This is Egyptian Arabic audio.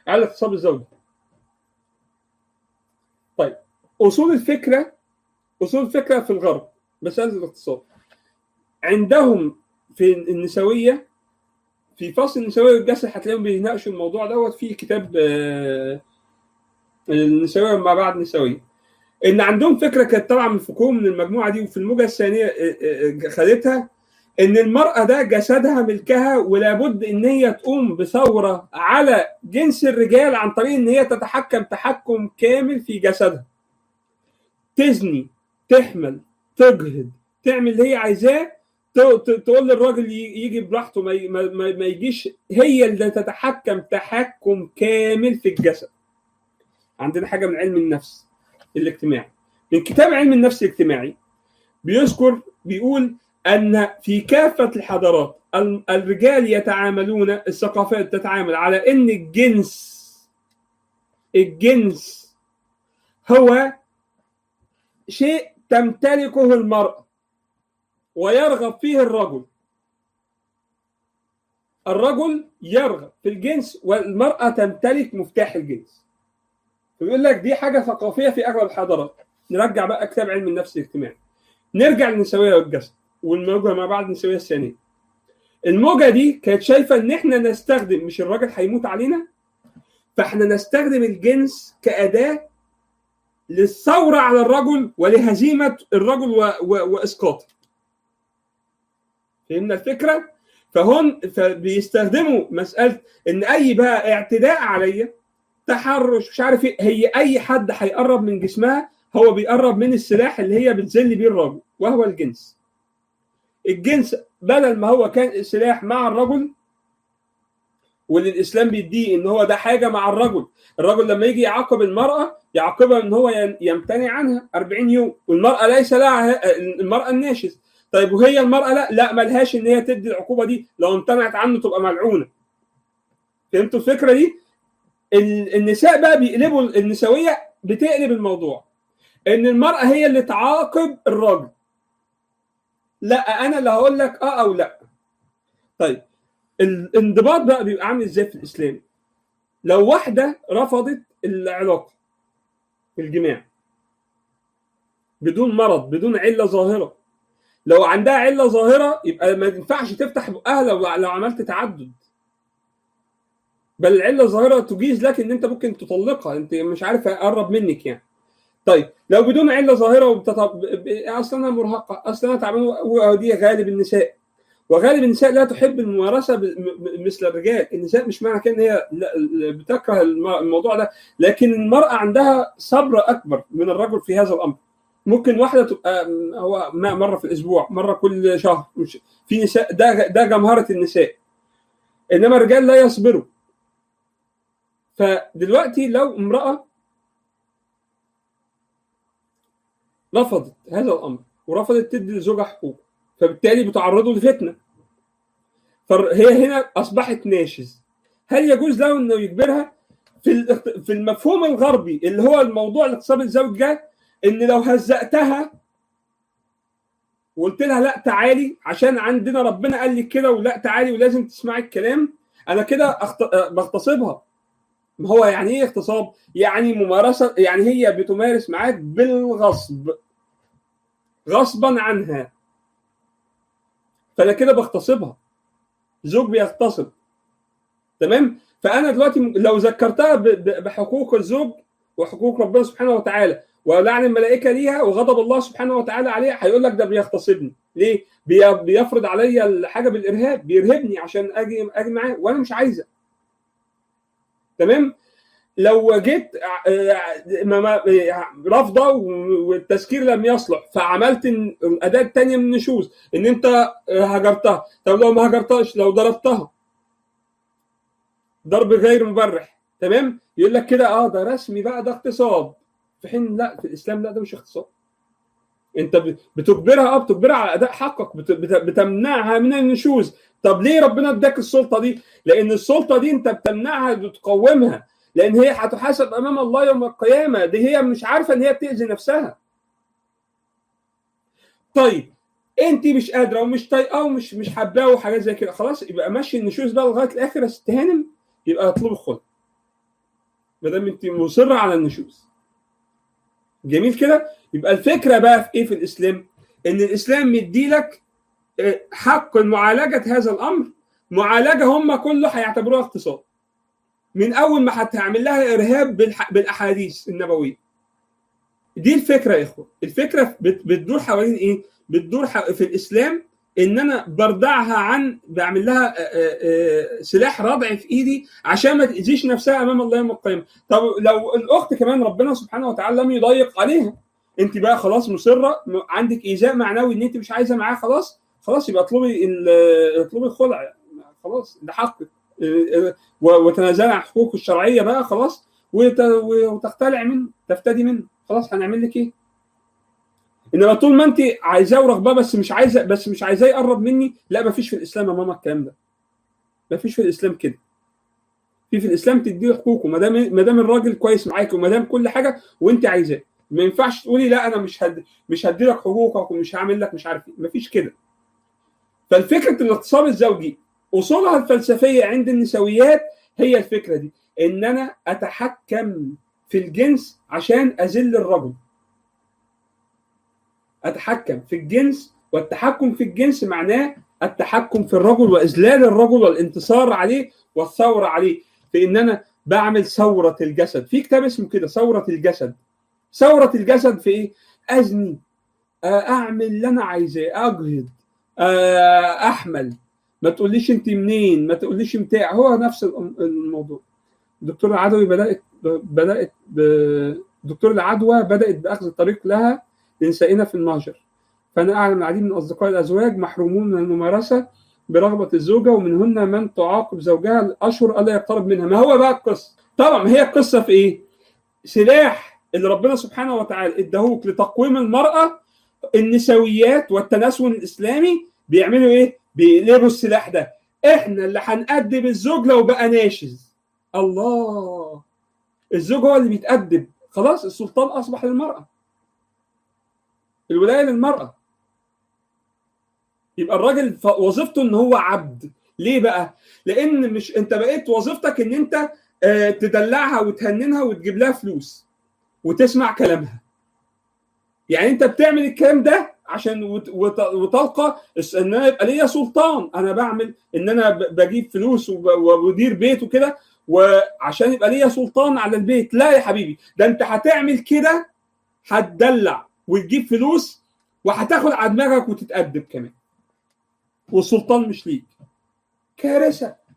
على الاغتصاب الزوجي طيب اصول الفكره اصول الفكره في الغرب مساله الاغتصاب عندهم في النسويه في فصل النسويه والجسد هتلاقيهم بيناقشوا الموضوع دوت في كتاب آه، النسويه ما بعد النسويه ان عندهم فكره كانت طالعه من فوكو من المجموعه دي وفي الموجه الثانيه آه، آه، خدتها ان المراه ده جسدها ملكها ولابد ان هي تقوم بثوره على جنس الرجال عن طريق ان هي تتحكم تحكم كامل في جسدها تزني تحمل تجهد تعمل اللي هي عايزاه ت- ت- تقول للراجل ي- يجي براحته ما ي- ما ما- ما يجيش هي اللي تتحكم تحكم كامل في الجسد عندنا حاجه من علم النفس الاجتماعي من كتاب علم النفس الاجتماعي بيذكر بيقول ان في كافه الحضارات ال- الرجال يتعاملون الثقافات تتعامل على ان الجنس الجنس هو شيء تمتلكه المرأة ويرغب فيه الرجل الرجل يرغب في الجنس والمرأة تمتلك مفتاح الجنس فبيقول لك دي حاجة ثقافية في أغلب الحضارات نرجع بقى كتاب علم النفس الاجتماعي نرجع للنسوية والجسد والموجة ما بعد النسوية الثانية الموجة دي كانت شايفة إن إحنا نستخدم مش الراجل هيموت علينا فإحنا نستخدم الجنس كأداة للثورة على الرجل ولهزيمة الرجل و... و... وإسقاطه فهمنا الفكرة؟ فهون فبيستخدموا مسألة إن أي بقى اعتداء عليا تحرش مش عارف ايه هي أي حد هيقرب من جسمها هو بيقرب من السلاح اللي هي بتذل بيه الرجل وهو الجنس الجنس بدل ما هو كان سلاح مع الرجل واللي الاسلام بيديه ان هو ده حاجه مع الرجل الرجل لما يجي يعاقب المراه يعاقبها ان هو ين- يمتنع عنها 40 يوم والمراه ليس لها المراه الناشز طيب وهي المراه لا لا ملهاش ان هي تدي العقوبه دي لو امتنعت عنه تبقى ملعونه فهمتوا الفكره دي ال- النساء بقى بيقلبوا النسويه بتقلب الموضوع ان المراه هي اللي تعاقب الراجل لا انا اللي هقول لك اه او لا طيب الانضباط بقى بيبقى عامل ازاي في الاسلام لو واحده رفضت العلاقه الجماع بدون مرض بدون عله ظاهره لو عندها عله ظاهره يبقى ما ينفعش تفتح بقها لو لو عملت تعدد بل العله الظاهره تجيز لك ان انت ممكن تطلقها انت مش عارف اقرب منك يعني طيب لو بدون عله ظاهره وبتطب... اصلا انا مرهقه اصلا انا تعبان ودي غالب النساء وغالب النساء لا تحب الممارسه ب... م- مثل الرجال النساء مش معنى كده ان هي لا- بتكره الم- الموضوع ده لكن المراه عندها صبر اكبر من الرجل في هذا الامر ممكن واحده تبقى م- هو ما مره في الاسبوع مره كل شهر مش في نساء ده ده جمهره النساء انما الرجال لا يصبروا فدلوقتي لو امراه رفضت هذا الامر ورفضت تدي لزوجها حقوق فبالتالي بتعرضه لفتنه فهي هنا اصبحت ناشز هل يجوز له انه يجبرها في الاخت- في المفهوم الغربي اللي هو الموضوع الاغتصاب الزوج ده ان لو هزقتها وقلت لها لا تعالي عشان عندنا ربنا قال لك كده ولا تعالي ولازم تسمعي الكلام انا كده أخت... بغتصبها ما هو يعني ايه اغتصاب؟ يعني ممارسه يعني هي بتمارس معاك بالغصب غصبا عنها فانا كده بغتصبها زوج بيغتصب تمام فانا دلوقتي لو ذكرتها ب- ب- بحقوق الزوج وحقوق ربنا سبحانه وتعالى ولعن الملائكه ليها وغضب الله سبحانه وتعالى عليها هيقول لك ده بيغتصبني ليه بي- بيفرض عليا الحاجه بالارهاب بيرهبني عشان اجي اجي معاه وانا مش عايزه تمام لو جيت آه، ما- ما- رافضه والتذكير لم يصلح فعملت إن- الاداه الثانيه من النشوز ان انت آه، هجرتها طب لو ما هجرتهاش لو ضربتها ضرب غير مبرح تمام يقول لك كده اه ده رسمي بقى ده اغتصاب في حين لا في الاسلام لا ده مش اغتصاب انت ب- بتجبرها اه بتجبرها على اداء حقك بت- بت- بتمنعها من النشوز طب ليه ربنا اداك السلطه دي لان السلطه دي انت بتمنعها بتقومها لان هي هتحاسب امام الله يوم القيامه دي هي مش عارفه ان هي بتاذي نفسها طيب انت مش قادره ومش طايقاه ومش مش حباه وحاجات زي كده خلاص يبقى ماشي النشوز بقى لغايه الاخر يا ست هانم يبقى اطلب الخلع ما دام انت مصره على النشوز جميل كده يبقى الفكره بقى في ايه في الاسلام ان الاسلام مديلك حق معالجه هذا الامر معالجه هم كله هيعتبروها اغتصاب من اول ما هتعمل لها ارهاب بالاحاديث النبويه دي الفكره يا اخوه الفكره بتدور حوالين ايه بتدور في الاسلام ان انا بردعها عن بعمل لها سلاح ردع في ايدي عشان ما تاذيش نفسها امام الله يوم القيامه طب لو الاخت كمان ربنا سبحانه وتعالى لم يضيق عليها انت بقى خلاص مصره عندك ايذاء معنوي ان انت مش عايزه معاه خلاص خلاص يبقى اطلبي اطلبي الخلع خلاص ده حقك وتنازلي عن حقوقك الشرعيه بقى خلاص وتختلع منه تفتدي منه خلاص هنعمل لك ايه؟ انما طول ما انت عايزاه ورغباه بس مش عايزه بس مش عايزاه يقرب مني لا مفيش في الاسلام يا ماما الكلام ده مفيش في الاسلام كده في في الاسلام تديه حقوقه ما دام ما دام الراجل كويس معاك وما دام كل حاجه وانت عايزاه ما ينفعش تقولي لا انا مش هد... مش هدي لك حقوقك ومش هعمل لك مش عارف ايه مفيش كده فالفكره الاغتصاب الزوجي اصولها الفلسفيه عند النسويات هي الفكره دي ان انا اتحكم في الجنس عشان اذل الرجل اتحكم في الجنس والتحكم في الجنس معناه التحكم في الرجل واذلال الرجل والانتصار عليه والثوره عليه في ان انا بعمل ثوره الجسد في كتاب اسمه كده ثوره الجسد ثوره الجسد في ايه ازني اعمل اللي انا عايزاه اجهض احمل ما تقوليش انت منين ما تقوليش بتاع هو نفس الموضوع الدكتور العدوي بدات بدات دكتور العدوى بدات باخذ الطريق لها لنسائنا في الناجر فانا اعلم العديد من اصدقاء الازواج محرومون من الممارسه برغبه الزوجه ومنهن من تعاقب زوجها الاشهر الا يقترب منها ما هو بقى القصه طبعا هي القصه في ايه سلاح اللي ربنا سبحانه وتعالى اداهوك لتقويم المراه النسويات والتناسل الاسلامي بيعملوا ايه بيقلبوا السلاح ده احنا اللي هنأدب الزوج لو بقى ناشز الله الزوج هو اللي بيتأدب خلاص السلطان اصبح للمراه الولايه للمراه يبقى الراجل وظيفته ان هو عبد ليه بقى لان مش انت بقيت وظيفتك ان انت آه تدلعها وتهننها وتجيب لها فلوس وتسمع كلامها يعني انت بتعمل الكلام ده عشان وتلقى ان انا يبقى ليا سلطان انا بعمل ان انا بجيب فلوس وبدير بيت وكده وعشان يبقى ليا سلطان على البيت لا يا حبيبي ده انت هتعمل كده هتدلع وتجيب فلوس وهتاخد على دماغك وتتأدب كمان والسلطان مش ليك كارثه